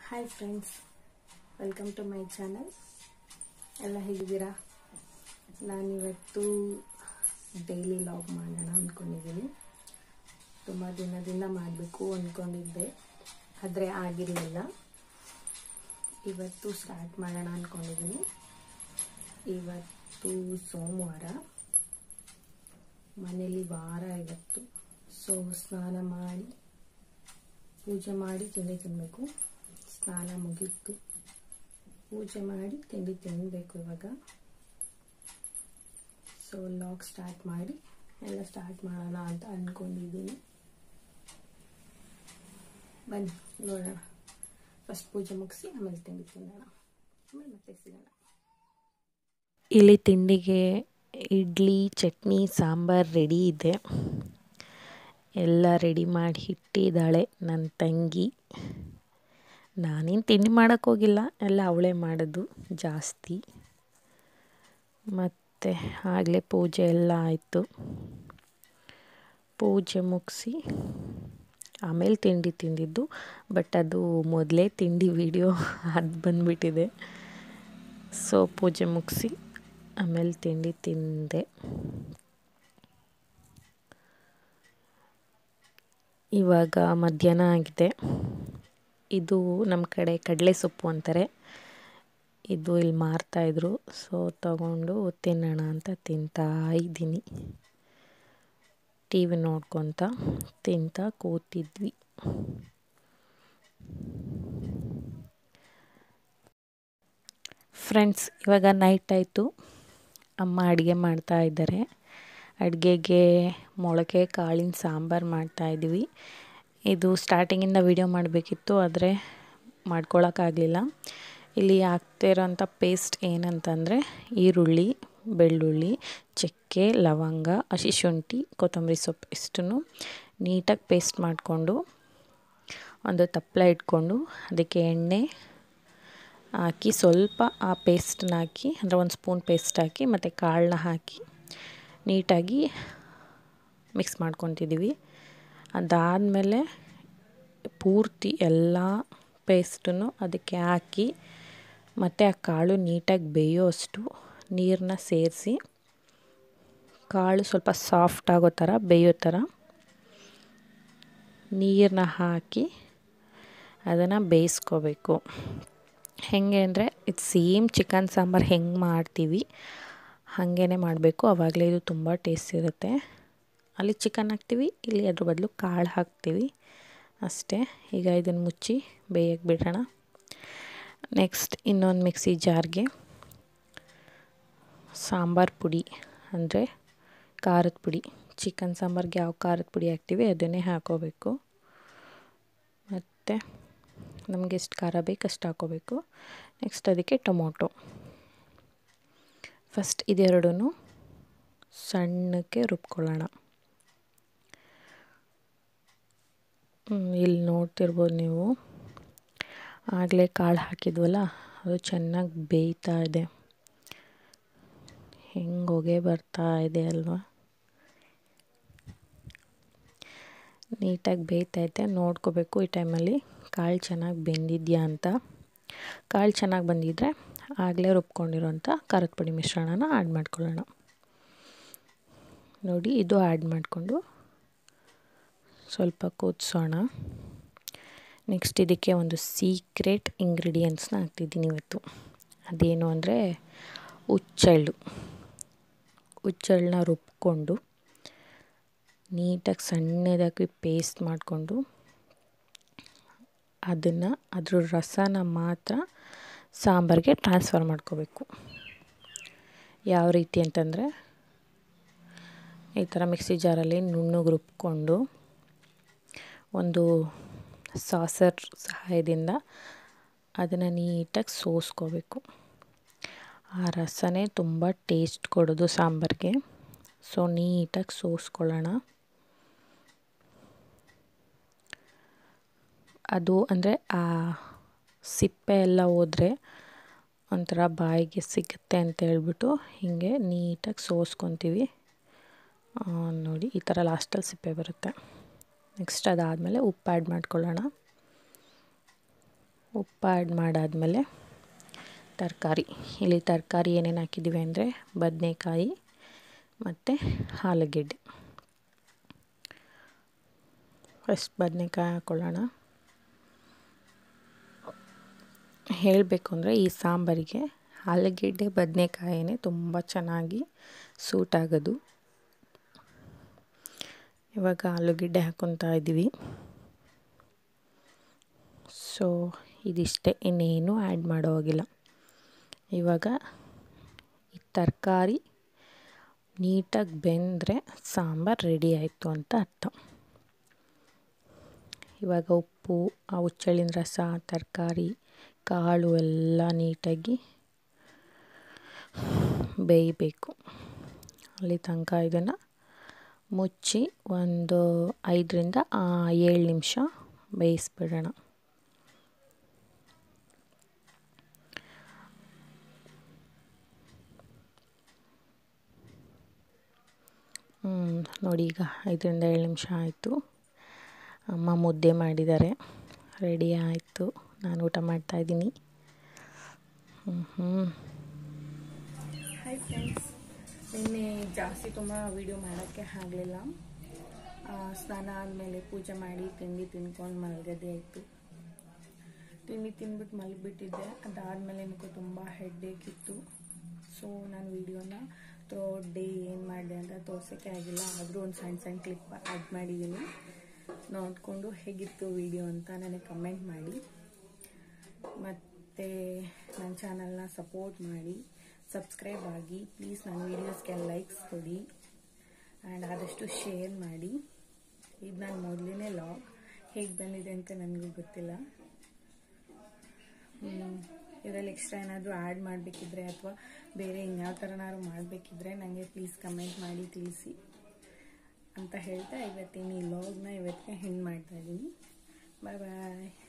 hi friends welcome to my channel ಎಲ್ಲ ಹೇಗಿದ್ದೀರಾ ನಾನಿವತ್ತು ಡೈಲಿ ಲಾಗ್ ಮಾಡೋಣ ಅಂದ್ಕೊಂಡಿದ್ದೀನಿ ತುಂಬ ದಿನದಿಂದ ಮಾಡಬೇಕು ಅಂದ್ಕೊಂಡಿದ್ದೆ ಆದರೆ ಆಗಿರಲಿಲ್ಲ ಇವತ್ತು ಸ್ಟಾರ್ಟ್ ಮಾಡೋಣ ಅಂದ್ಕೊಂಡಿದ್ದೀನಿ ಇವತ್ತು ಸೋಮವಾರ ಮನೇಲಿ ವಾರ ಇವತ್ತು ಸೊ ಸ್ನಾನ ಮಾಡಿ ಪೂಜೆ ಮಾಡಿ ತಿಂಡಿ ತಿನ್ನಬೇಕು ಸ್ನಾನ ಮುಗೀತು ಪೂಜೆ ಮಾಡಿ ತಿಂಡಿ ತಿನ್ನಬೇಕು ಇವಾಗ ಸೊ ಲಾಗ್ ಸ್ಟಾರ್ಟ್ ಮಾಡಿ ಎಲ್ಲ ಸ್ಟಾರ್ಟ್ ಮಾಡೋಣ ಅಂತ ಅಂದ್ಕೊಂಡಿದ್ದೀನಿ ಬನ್ನಿ ನೋಡೋಣ ಫಸ್ಟ್ ಪೂಜೆ ಮುಗಿಸಿ ಆಮೇಲೆ ತಿಂಡಿ ತಿನ್ನೋಣ ಆಮೇಲೆ ಮತ್ತೆ ಸಿಗೋಣ ಇಲ್ಲಿ ತಿಂಡಿಗೆ ಇಡ್ಲಿ ಚಟ್ನಿ ಸಾಂಬಾರು ರೆಡಿ ಇದೆ ಎಲ್ಲ ರೆಡಿ ಮಾಡಿ ಇಟ್ಟಿದ್ದಾಳೆ ನನ್ನ ತಂಗಿ ನಾನೇನು ತಿಂಡಿ ಮಾಡೋಕ್ಕೋಗಿಲ್ಲ ಎಲ್ಲ ಅವಳೇ ಮಾಡೋದು ಜಾಸ್ತಿ ಮತ್ತು ಆಗಲೇ ಪೂಜೆ ಎಲ್ಲ ಆಯಿತು ಪೂಜೆ ಮುಗಿಸಿ ಆಮೇಲೆ ತಿಂಡಿ ತಿಂದಿದ್ದು ಬಟ್ ಅದು ಮೊದಲೇ ತಿಂಡಿ ವಿಡಿಯೋ ಅದು ಬಂದುಬಿಟ್ಟಿದೆ ಸೊ ಪೂಜೆ ಮುಗಿಸಿ ಆಮೇಲೆ ತಿಂಡಿ ತಿಂದೆ ಇವಾಗ ಮಧ್ಯಾಹ್ನ ಆಗಿದೆ ಇದು ನಮ್ಮ ಕಡೆ ಕಡಲೆ ಸೊಪ್ಪು ಅಂತಾರೆ ಇದು ಇಲ್ಲಿ ಮಾರ್ತಾಯಿದ್ರು ಸೊ ತಗೊಂಡು ತಿನ್ನೋಣ ಅಂತ ತಿಂತಾ ಇದ್ದೀನಿ ಟಿ ವಿ ನೋಡ್ಕೊತ ತಿಂತಾ ಕೂತಿದ್ವಿ ಫ್ರೆಂಡ್ಸ್ ಇವಾಗ ನೈಟ್ ಆಯಿತು ಅಮ್ಮ ಅಡುಗೆ ಮಾಡ್ತಾ ಇದ್ದಾರೆ ಅಡುಗೆಗೆ ಮೊಳಕೆ ಕಾಳಿನ ಸಾಂಬಾರು ಮಾಡ್ತಾಯಿದ್ವಿ ಇದು ಸ್ಟಾರ್ಟಿಂಗಿಂದ ವಿಡಿಯೋ ಮಾಡಬೇಕಿತ್ತು ಆದರೆ ಮಾಡ್ಕೊಳಕ್ಕಾಗಲಿಲ್ಲ ಇಲ್ಲಿ ಹಾಕ್ತಿರೋಂಥ ಪೇಸ್ಟ್ ಏನಂತಂದರೆ ಈರುಳ್ಳಿ ಬೆಳ್ಳುಳ್ಳಿ ಚಕ್ಕೆ ಲವಂಗ ಹಸಿ ಶುಂಠಿ ಕೊತ್ತಂಬರಿ ಸೊಪ್ಪು ಇಷ್ಟನ್ನು ನೀಟಾಗಿ ಪೇಸ್ಟ್ ಮಾಡಿಕೊಂಡು ಒಂದು ತಪ್ಪಲ ಇಟ್ಕೊಂಡು ಅದಕ್ಕೆ ಎಣ್ಣೆ ಹಾಕಿ ಸ್ವಲ್ಪ ಆ ಪೇಸ್ಟನ್ನ ಹಾಕಿ ಅಂದರೆ ಒಂದು ಸ್ಪೂನ್ ಪೇಸ್ಟ್ ಹಾಕಿ ಮತ್ತು ಕಾಳನ್ನ ಹಾಕಿ ನೀಟಾಗಿ ಮಿಕ್ಸ್ ಮಾಡ್ಕೊತಿದ್ದೀವಿ ಅದಾದಮೇಲೆ ಪೂರ್ತಿ ಎಲ್ಲ ಪೇಸ್ಟನ್ನು ಅದಕ್ಕೆ ಹಾಕಿ ಮತ್ತು ಆ ಕಾಳು ನೀಟಾಗಿ ಬೇಯೋ ಅಷ್ಟು ನೀರನ್ನ ಸೇರಿಸಿ ಕಾಳು ಸ್ವಲ್ಪ ಸಾಫ್ಟ್ ಆಗೋ ಥರ ಬೇಯೋ ಥರ ನೀರನ್ನ ಹಾಕಿ ಅದನ್ನು ಬೇಯಿಸ್ಕೋಬೇಕು ಹೇಗೆ ಅಂದರೆ ಇದು ಸೇಮ್ ಚಿಕನ್ ಸಾಂಬಾರು ಹೆಂಗೆ ಮಾಡ್ತೀವಿ ಹಾಗೇ ಮಾಡಬೇಕು ಆವಾಗಲೇ ಇದು ತುಂಬ ಟೇಸ್ಟ್ ಇರುತ್ತೆ ಅಲ್ಲಿ ಚಿಕನ್ ಹಾಕ್ತೀವಿ ಇಲ್ಲಿ ಅದ್ರ ಬದಲು ಕಾಳು ಹಾಕ್ತೀವಿ ಅಷ್ಟೇ ಈಗ ಇದನ್ನು ಮುಚ್ಚಿ ಬೇಯಕ್ಕೆ ಬಿಡೋಣ ನೆಕ್ಸ್ಟ್ ಇನ್ನೊಂದು ಮಿಕ್ಸಿ ಜಾರ್ಗೆ ಸಾಂಬಾರು ಪುಡಿ ಅಂದರೆ ಖಾರದ ಪುಡಿ ಚಿಕನ್ ಸಾಂಬಾರ್ಗೆ ಯಾವ ಖಾರದ ಪುಡಿ ಹಾಕ್ತೀವಿ ಅದನ್ನೇ ಹಾಕೋಬೇಕು ಮತ್ತು ನಮಗೆ ಎಷ್ಟು ಖಾರ ಬೇಕು ಅಷ್ಟು ಹಾಕೋಬೇಕು ನೆಕ್ಸ್ಟ್ ಅದಕ್ಕೆ ಟೊಮೊಟೊ ಫಸ್ಟ್ ಇದೆರಡೂ ಸಣ್ಣಕ್ಕೆ ರುಬ್ಕೊಳ್ಳೋಣ ಇಲ್ಲಿ ನೋಡ್ತಿರ್ಬೋದು ನೀವು ಆಗಲೇ ಕಾಳು ಹಾಕಿದ್ವಲ್ಲ ಅದು ಚೆನ್ನಾಗಿ ಬೇಯ್ತಾ ಇದೆ ಹೆಂಗೆ ಹೊಗೆ ಬರ್ತಾ ಇದೆ ಅಲ್ವಾ ನೀಟಾಗಿ ಬೇಯ್ತೈತೆ ನೋಡ್ಕೋಬೇಕು ಈ ಟೈಮಲ್ಲಿ ಕಾಳು ಚೆನ್ನಾಗಿ ಬೆಂದಿದೆಯಾ ಅಂತ ಕಾಳು ಚೆನ್ನಾಗಿ ಬಂದಿದ್ದರೆ ಆಗಲೇ ರುಬ್ಕೊಂಡಿರೋಂಥ ಖಾರದ ಪುಡಿ ಮಿಶ್ರಣನ ಆ್ಯಡ್ ಮಾಡ್ಕೊಳ್ಳೋಣ ನೋಡಿ ಇದು ಆ್ಯಡ್ ಮಾಡಿಕೊಂಡು ಸ್ವಲ್ಪ ಕುದಿಸೋಣ ನೆಕ್ಸ್ಟ್ ಇದಕ್ಕೆ ಒಂದು ಸೀಕ್ರೆಟ್ ಇಂಗ್ರೀಡಿಯೆಂಟ್ಸ್ನ ಹಾಕ್ತಿದ್ದೀನಿ ಇವತ್ತು ಅದೇನು ಅಂದರೆ ಹುಚ್ಚೆಳ್ಳು ಹುಚ್ಚೆಳ್ಳನ್ನ ರುಬ್ಕೊಂಡು ನೀಟಾಗಿ ಸಣ್ಣದಾಗಿ ಪೇಸ್ಟ್ ಮಾಡಿಕೊಂಡು ಅದನ್ನು ಅದ್ರ ರಸನ ಮಾತ್ರ ಸಾಂಬಾರಿಗೆ ಟ್ರಾನ್ಸ್ಫರ್ ಮಾಡ್ಕೋಬೇಕು ಯಾವ ರೀತಿ ಅಂತಂದರೆ ಈ ಥರ ಮಿಕ್ಸಿ ಜಾರಲ್ಲಿ ನುಣ್ಣಗೆ ರುಬ್ಕೊಂಡು ಒಂದು ಸಾಸರ್ ಸಹಾಯದಿಂದ ಅದನ್ನು ನೀಟಾಗಿ ಸೋಸ್ಕೋಬೇಕು ಆ ರಸನೇ ತುಂಬ ಟೇಸ್ಟ್ ಕೊಡೋದು ಸಾಂಬಾರಿಗೆ ಸೊ ನೀಟಾಗಿ ಸೋಸ್ಕೊಳ್ಳೋಣ ಅದು ಅಂದರೆ ಆ ಸಿಪ್ಪೆ ಎಲ್ಲ ಹೋದರೆ ಒಂಥರ ಬಾಯಿಗೆ ಸಿಗುತ್ತೆ ಅಂತ ಹೇಳ್ಬಿಟ್ಟು ಹೀಗೆ ನೀಟಾಗಿ ಸೋಸ್ಕೊತೀವಿ ನೋಡಿ ಈ ಥರ ಲಾಸ್ಟಲ್ಲಿ ಸಿಪ್ಪೆ ಬರುತ್ತೆ ನೆಕ್ಸ್ಟ್ ಅದಾದಮೇಲೆ ಉಪ್ಪು ಆ್ಯಡ್ ಮಾಡ್ಕೊಳ್ಳೋಣ ಉಪ್ಪು ಆ್ಯಡ್ ಮಾಡಾದಮೇಲೆ ತರಕಾರಿ ಇಲ್ಲಿ ತರಕಾರಿ ಏನೇನು ಹಾಕಿದ್ದೀವಿ ಅಂದರೆ ಬದನೆಕಾಯಿ ಮತ್ತು ಆಲೂಗೆಡ್ಡೆ ಫಸ್ಟ್ ಬದನೆಕಾಯಿ ಹಾಕ್ಕೊಳ್ಳೋಣ ಹೇಳಬೇಕು ಅಂದರೆ ಈ ಸಾಂಬಾರಿಗೆ ಆಲೂಗೆಡ್ಡೆ ಬದನೆಕಾಯಿನೇ ತುಂಬ ಚೆನ್ನಾಗಿ ಸೂಟ್ ಆಗೋದು ಇವಾಗ ಆಲೂಗೆಡ್ಡೆ ಹಾಕ್ಕೊತಾ ಇದ್ದೀವಿ ಸೊ ಇದಿಷ್ಟೇ ಇನ್ನೇನು ಆ್ಯಡ್ ಮಾಡೋ ಹೋಗಿಲ್ಲ ಇವಾಗ ಈ ತರಕಾರಿ ನೀಟಾಗಿ ಬೆಂದರೆ ಸಾಂಬಾರು ರೆಡಿ ಆಯಿತು ಅಂತ ಅರ್ಥ ಇವಾಗ ಉಪ್ಪು ಆ ಹುಚ್ಚಳಿನ ರಸ ತರಕಾರಿ ಕಾಳು ಎಲ್ಲ ನೀಟಾಗಿ ಬೇಯಬೇಕು ಅಲ್ಲಿ ತನಕ ಇದನ್ನು ಮುಚ್ಚಿ ಒಂದು ಐದರಿಂದ ಏಳು ನಿಮಿಷ ಬೇಯಿಸ್ಬಿಡೋಣ ನೋಡಿ ಈಗ ಐದರಿಂದ ಏಳು ನಿಮಿಷ ಆಯಿತು ಅಮ್ಮ ಮುದ್ದೆ ಮಾಡಿದ್ದಾರೆ ರೆಡಿ ಆಯಿತು ನಾನು ಊಟ ಮಾಡ್ತಾಯಿದ್ದೀನಿ ಹ್ಞೂ ಹಾಯ್ ಫ್ರೆಂಡ್ಸ್ ನಿನ್ನೆ ಜಾಸ್ತಿ ತುಂಬ ವಿಡಿಯೋ ಮಾಡೋಕ್ಕೆ ಆಗಲಿಲ್ಲ ಸ್ನಾನ ಆದಮೇಲೆ ಪೂಜೆ ಮಾಡಿ ತಿಂಡಿ ತಿನ್ಕೊಂಡು ಮಲಗದೆ ಆಯಿತು ತಿಂಡಿ ತಿಂದ್ಬಿಟ್ಟು ಮಲಗಿಬಿಟ್ಟಿದ್ದೆ ಅದಾದಮೇಲೆ ನನಗೆ ತುಂಬ ಹೆಡ್ಡೇಕ್ ಇತ್ತು ಸೊ ನಾನು ವಿಡಿಯೋನ ಥ್ರೋಟ್ ಡೇ ಏನು ಮಾಡಿದೆ ಅಂತ ತೋರ್ಸೋಕ್ಕೆ ಆಗಿಲ್ಲ ಆದರೂ ಒಂದು ಸಣ್ಣ ಸಣ್ಣ ಕ್ಲಿಪ್ ಆ್ಯಡ್ ಮಾಡಿದ್ದೀನಿ ನೋಡಿಕೊಂಡು ಹೇಗಿತ್ತು ವಿಡಿಯೋ ಅಂತ ನನಗೆ ಕಮೆಂಟ್ ಮಾಡಿ ಮತ್ತು ನನ್ನ ಚಾನಲ್ನ ಸಪೋರ್ಟ್ ಮಾಡಿ ಸಬ್ಸ್ಕ್ರೈಬ್ ಆಗಿ ಪ್ಲೀಸ್ ನನ್ನ ವೀಡಿಯೋಸ್ಗೆ ಲೈಕ್ಸ್ ಕೊಡಿ ಆ್ಯಂಡ್ ಆದಷ್ಟು ಶೇರ್ ಮಾಡಿ ಇದು ನಾನು ಮೊದಲನೇ ಲಾಗ್ ಹೇಗೆ ಬಂದಿದೆ ಅಂತ ನನಗೂ ಗೊತ್ತಿಲ್ಲ ಇದರಲ್ಲಿ ಎಕ್ಸ್ಟ್ರಾ ಏನಾದರೂ ಆ್ಯಡ್ ಮಾಡಬೇಕಿದ್ರೆ ಅಥವಾ ಬೇರೆ ಇನ್ಯಾವ ಥರನಾದ್ರು ಮಾಡಬೇಕಿದ್ರೆ ನನಗೆ ಪ್ಲೀಸ್ ಕಮೆಂಟ್ ಮಾಡಿ ತಿಳಿಸಿ ಅಂತ ಹೇಳ್ತಾ ಇವತ್ತಿನ ಈ ಲಾಗ್ನ ಇವತ್ತಿಗೆ ಹೆಣ್ಣು ಮಾಡ್ತಾಯಿದ್ದೀನಿ ಬಾಯ್ ಬಾಯ್